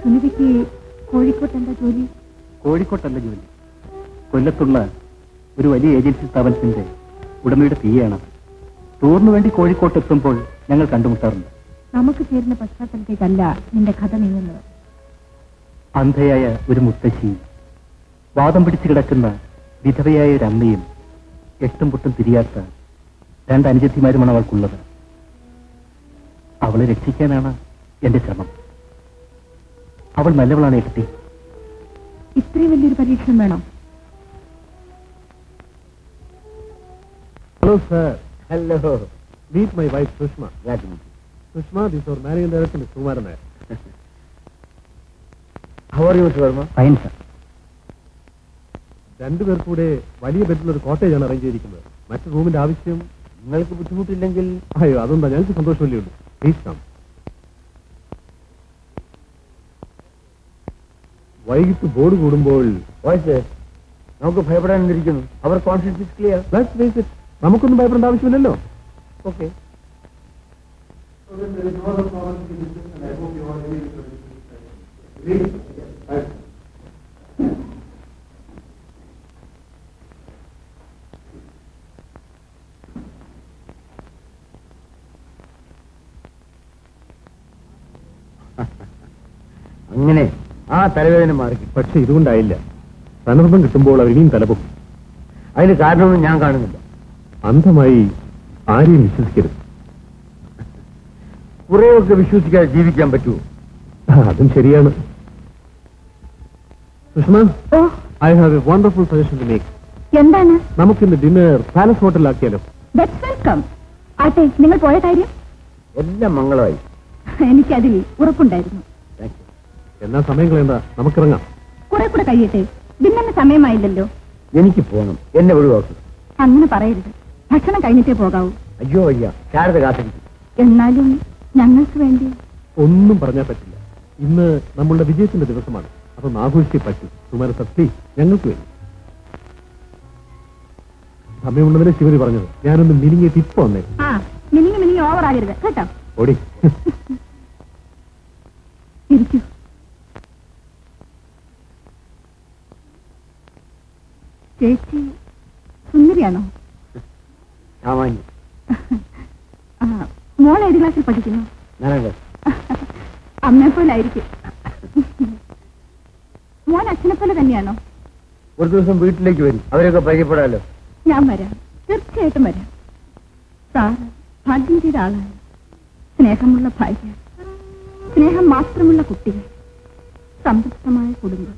സുനിതയ്ക്ക് കോഴിക്കോട്ട് എന്താ ജോലി കോഴിക്കോട്ടല്ല ജോലി കൊല്ലത്തുള്ള ഒരു വലിയ ഏജൻസി സ്ഥാപനത്തിന്റെ ഉടമയുടെ തീയാണ് ടൂറിന് വേണ്ടി കോഴിക്കോട്ട് എത്തുമ്പോൾ ഞങ്ങൾ കണ്ടുമുട്ടാറുണ്ട് നമുക്ക് ചേരുന്ന പശ്ചാത്തലത്തേക്കല്ല നിന്റെ കഥ നീങ്ങുന്നത് അന്ധയായ ഒരു മുത്തശ്ശിയും വാദം പിടിച്ചു കിടക്കുന്ന വിധവയായ ഒരു അമ്മയും എട്ടും പൊട്ടും തിരിയാത്ത രണ്ട് അനുജത്തിമാരുമാണ് അവൾക്കുള്ളത് അവളെ രക്ഷിക്കാനാണ് എന്റെ ശ്രമം അവൾ നല്ലവളാണ് എട്ടി ഇത്രയും വലിയൊരു പരീക്ഷണം വേണം Hello, sir. Hello. Meet my wife, Sushma. Glad to meet you. Sushma, this is our managing director, Mr. Kumar Nair. How are you, Mr. Verma? Fine sir രണ്ടുപേർക്കും കൂടെ വലിയ ബെഡിൽ ഒരു കോട്ടേജ് ആണ് അറേഞ്ച് ചെയ്തിരിക്കുന്നത് മറ്റു റൂമിന്റെ ആവശ്യം നിങ്ങൾക്ക് ബുദ്ധിമുട്ടില്ലെങ്കിൽ അയ്യോ അതെന്താ ഞങ്ങൾക്ക് സന്തോഷമല്ലേ ഉള്ളൂ പ്ലീസ് കം വൈകിട്ട് ബോർഡ് കൂടുമ്പോൾ നമുക്ക് ഭയപ്പെടാനിരിക്കുന്നു അവർ confidence clear Let's face it, നമുക്കൊന്നും ഭയപ്പെടേണ്ട ആവശ്യമില്ലല്ലോ ഓക്കെ അങ്ങനെ ആ തലവേദന മാറി പക്ഷെ ഇതുകൊണ്ടായില്ല സന്ദർഭം കിട്ടുമ്പോൾ അവർ ഇനിയും തലപൊക്കും അതിന് കാരണമൊന്നും ഞാൻ കാണുന്നില്ല അന്ധമായി ആരെയും വിശ്വസിക്കരുത് കുറേയൊക്കെ വിശ്വസിക്കാതെ ജീവിക്കാൻ പറ്റുമോ ആ, അതും ശരിയാണ് Sushama oh I have a wonderful suggestion to make എന്താണ് നമുക്കിന്ന് ഡിന്നർ പാലസ് ഹോട്ടലിലാക്കിയാലോ ദറ്റ്സ് വെൽക്കം ആട്ടെ നിങ്ങൾ പോയ കാര്യം എല്ലാം മംഗളമായി എനിക്കതിൽ ഉറപ്പുണ്ടായിരുന്നു താങ്ക് യു എന്നാ സമയം കളയണ്ട നമുക്കിറങ്ങാം കുറെ കൂടെ കഴിയട്ടെ ഭിന്നെ സമയമായില്ലല്ലോ എനിക്ക് പോകണം എന്നെ ഒഴിവാക്കും അങ്ങനെ പറയരുത് ഭക്ഷണം കഴിഞ്ഞിട്ടേ പോകാവൂ അയ്യോ അയ്യ ശാരദ കാത്തിരിക്കും എന്നാലും ഞങ്ങൾക്ക് വേണ്ടി ഒന്നും പറഞ്ഞാൽ പറ്റില്ല ഇന്ന് നമ്മളുടെ വിജയത്തിന്റെ ദിവസമാണ് അതൊന്ന് ആഘോഷിച്ചേ പറ്റൂ സുമാര സത്യ ഞങ്ങൾക്ക് വേണ്ടി സമയമുള്ളതിനെ ശിവരി പറഞ്ഞത് ഞാനൊന്ന് മിനിങ്ങിയിട്ട് ഇപ്പൊ വന്നേ ആ മിനിങ്ങി മിനിങ്ങി ഓവർ ആകരുത് കേട്ടോ ഓടി ഇരിക്കൂ ചേച്ചി സുന്ദരിയാണോ സാമാന്യം ആ, മോൾ ഏത് ക്ലാസ്സിൽ പഠിക്കുന്നു ഞാനത് അമ്മയെ പോലെ ആയിരിക്കും മോൻ അച്ഛനെ പോലെ തന്നെയാണോ ഒരു ദിവസം വീട്ടിലേക്ക് വരും അവരൊക്കെ പരിചയപ്പെടാമല്ലോ ഞാൻ വരാം തീർച്ചയായിട്ടും വരാം സാറ് ഭാഗ്യം ചെയ്ത ആളാണ് സ്നേഹമുള്ള ഭാര്യ സ്നേഹം മാത്രമുള്ള കുട്ടികൾ സംതൃപ്തമായ കുടുംബം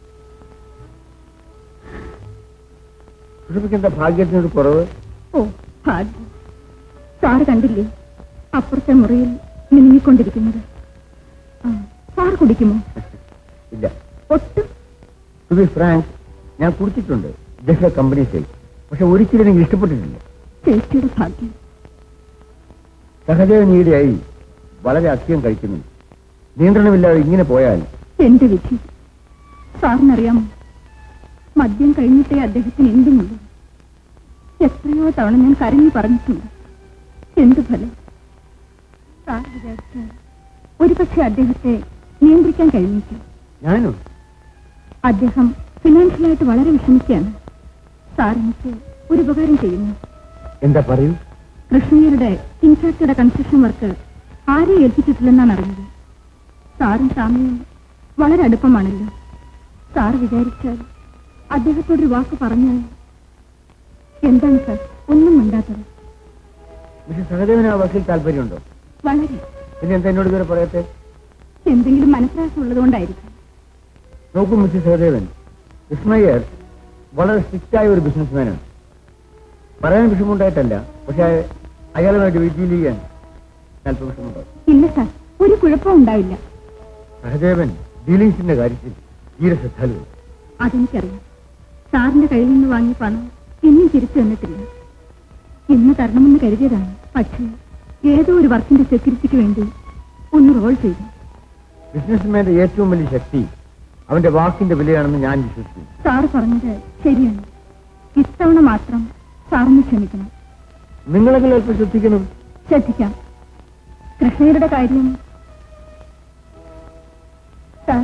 സുഷമിക്കെന്താ ഭാഗ്യത്തിനൊരു കുറവ് ഓ ഭാഗ്യം സാറ് കണ്ടില്ലേ അപ്പുറത്തെ മുറിയിൽ മിനിങ്ങിക്കൊണ്ടിരിക്കുന്നത് ആ, സാറ് കുടിക്കുമോ ഇല്ല ഒട്ടും ടു ബി ഫ്രാങ്ക് ഞാൻ കുടിച്ചിട്ടുണ്ട് ജസ്റ്റ് കമ്പനി സൈ പക്ഷെ ഒരിക്കലും എനിക്ക് ഇഷ്ടപ്പെട്ടിട്ടില്ല ചേച്ചിയുടെ ഭാഗ്യം സഹദേവൻ ഈയിടെയായി വളരെ അധികം കഴിക്കുന്നുണ്ട് നിയന്ത്രണമില്ലാതെ ഇങ്ങനെ പോയാൽ എന്റെ വിധി സാറിനറിയാമോ മദ്യം കഴിഞ്ഞിട്ടേ അദ്ദേഹത്തിന് എന്തുമുള്ളൂ എത്രയോ തവണ ഞാൻ കരഞ്ഞു പറഞ്ഞിട്ടുണ്ട് എന്തു ഫലം സാർ വിചാരിച്ചാൽ ഒരുപക്ഷെ അദ്ദേഹത്തെ നിയന്ത്രിക്കാൻ കഴിഞ്ഞേക്കും ഞാനും അദ്ദേഹം ഫിനാൻഷ്യലായിട്ട് വളരെ വിഷമിക്കുകയാണ് സാർ എനിക്ക് ഒരു ഉപകാരം ചെയ്യുന്നു എന്താ പറയൂ കൃഷ്ണയുടെ ഇൻഫാക്ടറിയുടെ കൺസ്ട്രക്ഷൻ വർക്ക് ആരെയും ഏൽപ്പിച്ചിട്ടില്ലെന്നാണ് അറിഞ്ഞത് സാറും സ്വാമിയും വളരെ അടുപ്പമാണല്ലോ സാർ വിചാരിച്ചാൽ അദ്ദേഹത്തോടൊരു വാക്ക് പറഞ്ഞാൽ എന്താണ് സാർ ഒന്നും മിണ്ടാത്തത് പക്ഷെ സഹദേവന് ആ വക്കിൽ താല്പര്യമുണ്ടോ വളരെ പിന്നെ എന്താ എന്നോട് ഇതുവരെ പറയത്തെ എന്തെങ്കിലും മനസ്സിലാക്കം ഉള്ളതുകൊണ്ടായിരിക്കും നോക്കൂ മിസ്റ്റർ സഹദേവൻ വിസ്മയർ വളരെ സ്ട്രിക്റ്റ് ആയ ഒരു ബിസിനസ്മാനാണ് പറയാൻ വിഷമമുണ്ടായിട്ടല്ല പക്ഷെ അയാളുമായിട്ട് ഡീൽ ചെയ്യാൻ അല്പം വിഷമമുണ്ടാവും ഇല്ല സാർ ഒരു കുഴപ്പവും ഉണ്ടാവില്ല സഹദേവൻ ഡീലിങ്സിന്റെ കാര്യത്തിൽ തീരെ ശ്രദ്ധാലുവാണ് അതെനിക്കറിയാം സാറിന്റെ കയ്യിൽ നിന്ന് വാങ്ങിയ പണം ഇനിയും തിരിച്ചു തന്നിട്ടില്ല ഇന്ന് തരണമെന്ന് കരുതിയതാണ് പക്ഷേ ഏതോ ഒരു വർക്കിന്റെ സെക്യൂരിറ്റിക്ക് വേണ്ടി ഒന്ന് റോൾ ചെയ്തു ബിസിനസ്മാന്റെ ഏറ്റവും വലിയ ശക്തി അവന്റെ വാക്കിന്റെ വിലയാണെന്ന് ഞാൻ വിശ്വസിക്കുന്നു സാറ് പറഞ്ഞത് ശരിയാണ് ഇത്തവണ മാത്രം സാറിന് ക്ഷമിക്കണം നിങ്ങളെങ്കിലും അല്പം ശ്രദ്ധിക്കണം ശ്രദ്ധിക്കാം കൃഷ്ണയുടെ കാര്യം സാർ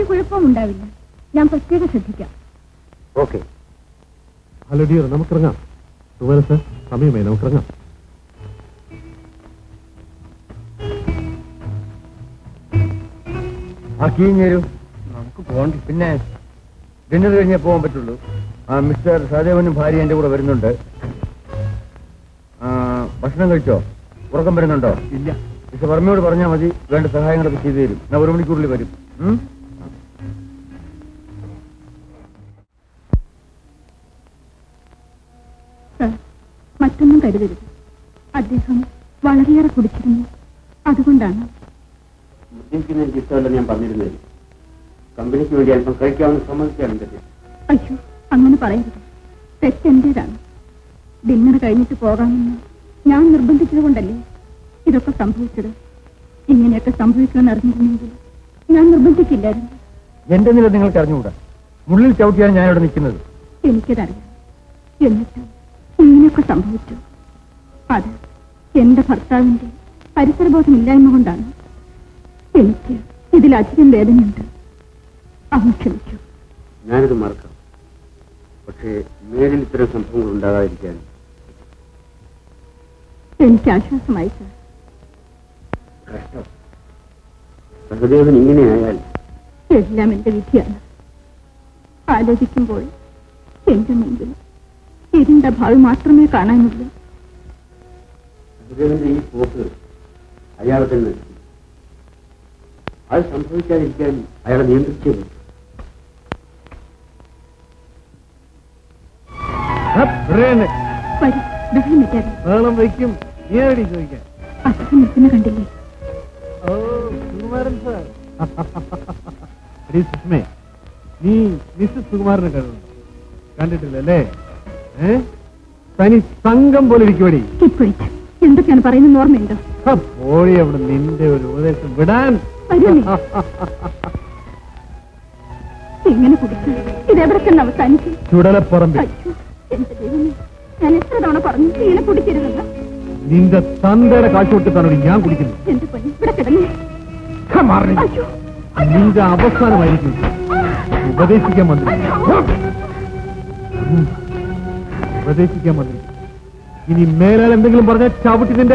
കുഴപ്പവും ഉണ്ടാവില്ല ഞാൻ പ്രത്യേകം ശ്രദ്ധിക്കാം ഓക്കെ ഹലോ ഡിയർ നമുക്കിറങ്ങാം സുമാര സർ സമയമായി നമുക്കിറങ്ങാം ആ കീഞ്ഞ് തരൂ നമുക്ക് പോകണ്ട പിന്നെ ഡിന്നർ കഴിഞ്ഞേ പോകാൻ പറ്റുള്ളൂ ആ മിസ്റ്റർ സഹദേവനും ഭാര്യ എന്റെ കൂടെ വരുന്നുണ്ട് ആ, ഭക്ഷണം കഴിച്ചോ ഉറക്കം വരുന്നുണ്ടോ ഇല്ല മിസ്റ്റർ വർമ്മയോട് പറഞ്ഞാൽ മതി വേണ്ട സഹായങ്ങളൊക്കെ ചെയ്തു തരും ഞാൻ ഒരു മണിക്കൂറിൽ വരും ഉം? സർ മറ്റൊന്നും കരുതരുത് അദ്ദേഹം വളരെയേറെ കുടിച്ചിരുന്നു അതുകൊണ്ടാണ് മദ്യപിക്കുന്ന എനിക്ക് ഇഷ്ടമല്ലെന്ന് ഞാൻ പറഞ്ഞിരുന്നത് കമ്പനിക്ക് വേണ്ടി അല്പം കഴിക്കാമെന്ന് സമ്മതിക്കാറുണ്ട് അയ്യോ അങ്ങനെ പറയരുത് തെറ്റെന്റേതാണ് ഡിന്നർ കഴിഞ്ഞിട്ട് പോകാമെന്ന് ഞാൻ നിർബന്ധിച്ചത് കൊണ്ടല്ലേ ഇതൊക്കെ സംഭവിച്ചത് ഇങ്ങനെയൊക്കെ സംഭവിക്കുമെന്ന് അറിഞ്ഞിരുന്നെങ്കിൽ ഞാൻ നിർബന്ധിക്കില്ലായിരുന്നു എന്റെ നില നിങ്ങൾക്ക് അറിഞ്ഞുകൂടാ മുള്ളിൽ ചവിട്ടിയാണ് ഞാൻ ഇവിടെ നിൽക്കുന്നത് എനിക്കതറിയാം എന്നിട്ട് ഇങ്ങനെയൊക്കെ സംഭവിച്ചു അത് എന്റെ ഭർത്താവിന്റെ പരിസരബോധമില്ലായ്മ കൊണ്ടാണ് എനിക്ക് ഇതിലധികം വേദനയുണ്ട് അവൻ ക്ഷമിച്ചു ഞാനിത് മറക്കാം പക്ഷേ മേലിൽ ഇത്തരം സംഭവങ്ങൾ ഉണ്ടാകാതിരിക്കാൻ എനിക്ക് ആശ്വാസമായി സാർ കഷ്ടം സഹദേവൻ ഇങ്ങനെയായാൽ എല്ലാം എന്റെ വിധിയാണ് ആലോചിക്കുമ്പോൾ എന്റെ മുമ്പിൽ ഇരുണ്ട ഭാവി മാത്രമേ കാണാനുള്ളൂ സഹദേവന്റെ ഈ പോക്ക് അയാളെ തന്നെ നശിപ്പിക്കും. അത് സംഭവിക്കാതിരിക്കാൻ അയാളെ നിയന്ത്രിച്ചേ പറ്റൂ. വരും ബഹളം വെക്കാതെ ബഹളം വയ്ക്കും നീ എവിടെ ചോദിക്കാൻ അദ്ദേഹം നിൽക്കുന്ന കണ്ടില്ലേ ഓ സുകുമാരൻ സാർ എടീ സുഷ്മേ നീ മിസ്സസ് സുകുമാരനെ കണ്ടുണ്ടോ കണ്ടിട്ടില്ലല്ലേ ഏ തനി സംഘം പോലെ ഇരിക്കുവടി ഇപ്പോഴേക്ക് എന്തൊക്കെയാണ് പറയുന്നത് ഓർമ്മയുണ്ടോ ഹ, പോടി അവിടെ നിന്റെ ഒരു ഉപദേശം വിടാൻ വരൂ നീ. ഇങ്ങനെ കുടിച്ചു ഇതെവിടെ തന്നെ അവസാനിക്കും ചുടലപ്പറമ്പിൽ അയ്യോ എന്റെ ദൈവമേ ഞാൻ എത്ര തവണ പറഞ്ഞു ഇങ്ങനെ കുടിക്കരുതെന്ന് നിന്റെ തന്തയുടെ കാശ് കൊടുത്തിട്ടാണ് ഞാൻ കുടിക്കുന്നത് എന്റെ പൊന്നു ഇവിടെ കിടന്നേ ഹ, മാറി. അയ്യോ നിന്റെ അവസാനമായിരിക്കും ഉപദേശിക്കാൻ വന്നിരിക്കും ഉം. ഉപദേശിക്കാൻ വന്നിരിക്കും ഇനി മേലാൽ എന്തെങ്കിലും പറഞ്ഞ ചവിട്ടി നിന്റെ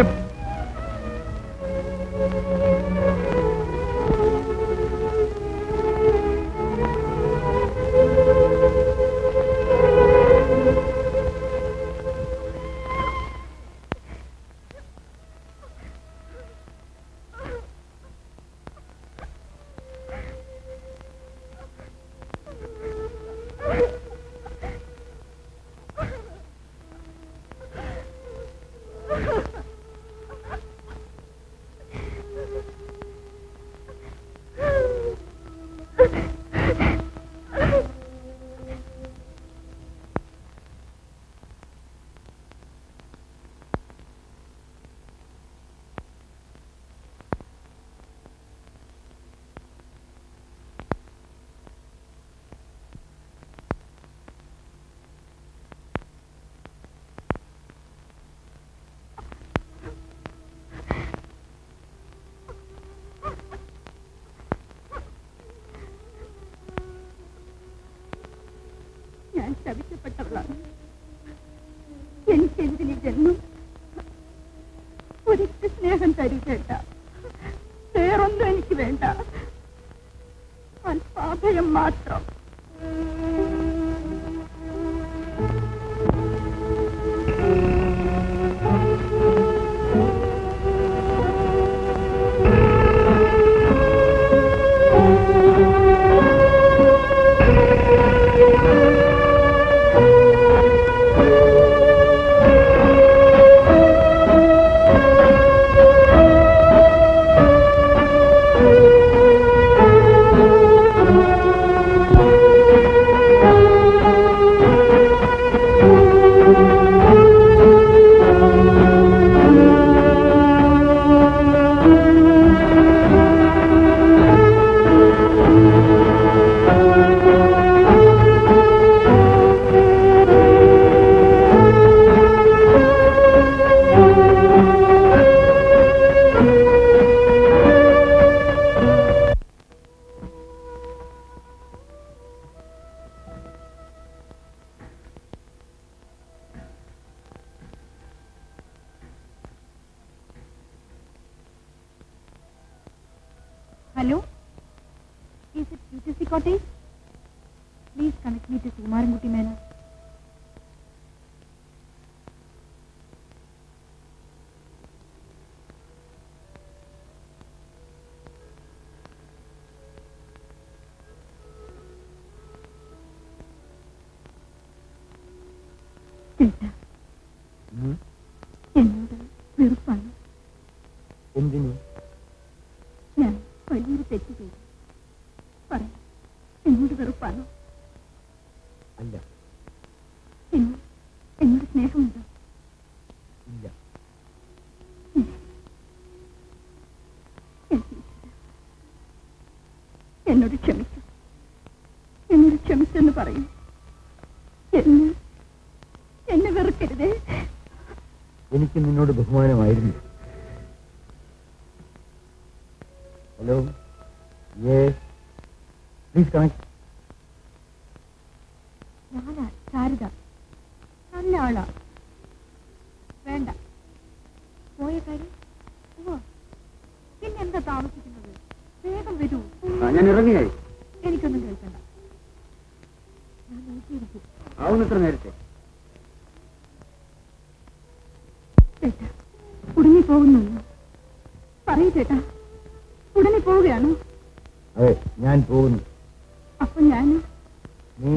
ഞാൻ ശവിക്കപ്പെട്ടവളാണ് എനിക്ക് എന്തിനീ ജന്മം ഒരിക്കൽ സ്നേഹം തരൂ ചേട്ട വേറൊന്നും എനിക്ക് വേണ്ട അല്പാഭയം മാത്രം ആ hello is it U T C cottage please connect me to Sukumarankutty Menon ചേട്ടാ എന്നോട് വെറുപ്പാണ് എന്തിനു ഞാൻ വലിയൊരു തെറ്റ് ചെയ്തു പറയാം എന്നോട് വെറുപ്പാണോ അല്ല എന്നോട് എന്നോട് സ്നേഹമുണ്ടോ ഇല്ല എനിക്ക് എന്നോട് ക്ഷമിച്ചു എന്നോട് ക്ഷമിച്ചെന്ന് പറയൂ എന്നെ എന്നെ വെറുക്കരുതേ എനിക്ക് നിന്നോട് ബഹുമാനമായിരുന്നു ഹലോ യെസ് പ്ലീസ് കണക്ട് ഞാനാ ശാരദ നല്ല ആളാ വേണ്ട പോയ കാര്യം ഓ പിന്നെന്താ താമസിക്കുന്നത് വേഗം വരൂ ഞാൻ ഇറങ്ങിയായി എനിക്കൊന്നും കേൾക്കണ്ട ഞാൻ നോക്കിയിരിക്കും ആവുന്നത്ര നേരത്തെ ചേട്ടാ ഉടനെ പോകുന്നുണ്ടോ പറയൂ ചേട്ടാ ഉടനെ പോവുകയാണോ അതെ ഞാൻ പോകുന്നു അപ്പൊ ഞാൻ നീ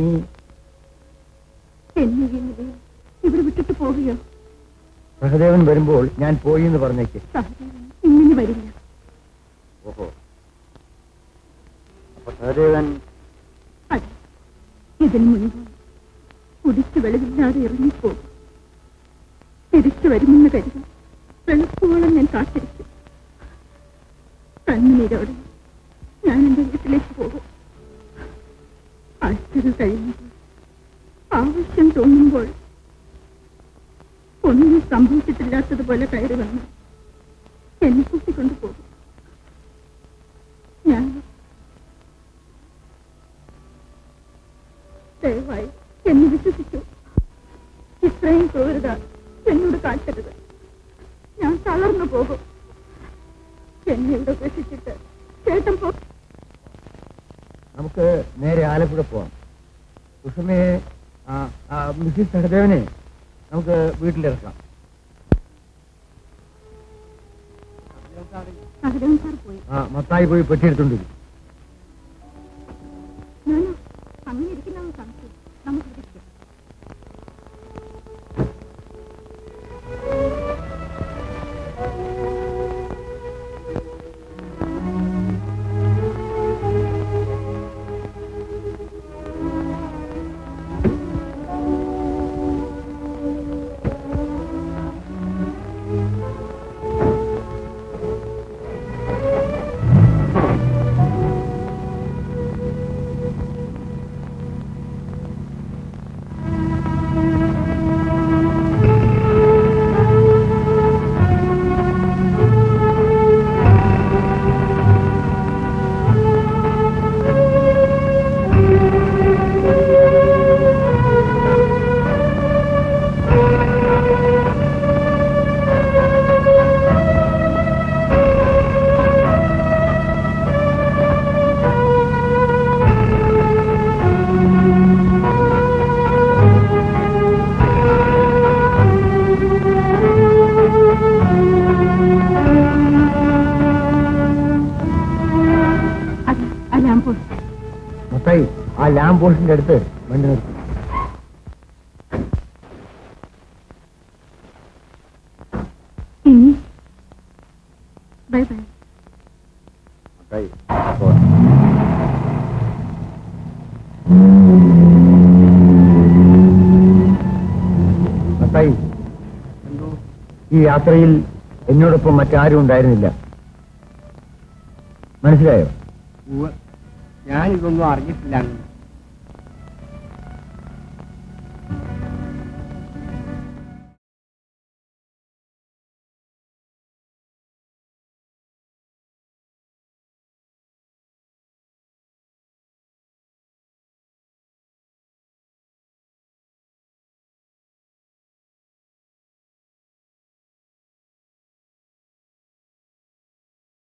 എന്നെ ഈ നിലയിൽ ഇവിടെ വിട്ടിട്ട് പോവുകയോ സഹദേവൻ വരുമ്പോൾ ഞാൻ പോയി എന്ന് പറഞ്ഞേക്ക് സഹദേവൻ ഇങ്ങനെ വരില്ല ഓഹോ അപ്പൊ സഹദേവൻ അതെ ഇതിന് മുൻപ് കുടിച്ചു വെളിവില്ലാതെ ഇറങ്ങിപ്പോകും തിരിച്ചു വരുമെന്ന് കരുതി വെളുപ്പോളം ഞാൻ കാത്തിരിക്കും കണ്ണുനീരോടെ ഞാൻ എന്റെ വീട്ടിലേക്ക് പോകും ആഴ്ചകൾ കഴിയുമ്പോൾ ആവശ്യം തോന്നുമ്പോൾ ഒന്നും സംഭവിച്ചിട്ടില്ലാത്തതുപോലെ കയറി വന്ന് എന്നെ കൂട്ടിക്കൊണ്ടു പോകും ഞാൻ ദയവായി എന്നെ വിശ്വസിച്ചു ഇത്രയും ക്രൂരത എന്നോട് കാട്ടരുത് ഞാൻ തളർന്നു പോകും എന്നെ ഇവിടെ ഉപേക്ഷിച്ചിട്ട് ചേട്ടൻ പോ നമുക്ക് നേരെ ആലപ്പുഴ പോവാം കുസുമയെ ആ, ആ, മിസ്സിസ് സഹദേവനെ നമുക്ക് വീട്ടിലിറക്കാം സഹദേവൻ സാർ പോയി ആ മത്തായി പോയി പെട്ടിയെടുത്തോണ്ടിരിക്കും ഞാനോ അങ്ങനെ ഇരിക്കുന്ന സംശയം നമുക്ക് ഇരിക്കാം അത് ആ ലാമ്പ് പോസ്റ്റ് മത്തായി ആ ലാമ്പ് പോസ്റ്റിന്റെ അടുത്ത് വണ്ടി നിർത്തി ഇനി ബൈ ബൈ മത്തായി മത്തായി ഈ യാത്രയിൽ എന്നോടൊപ്പം മറ്റാരും ഉണ്ടായിരുന്നില്ല മനസ്സിലായോ ഞാനിതൊന്നും അറിഞ്ഞിട്ടില്ല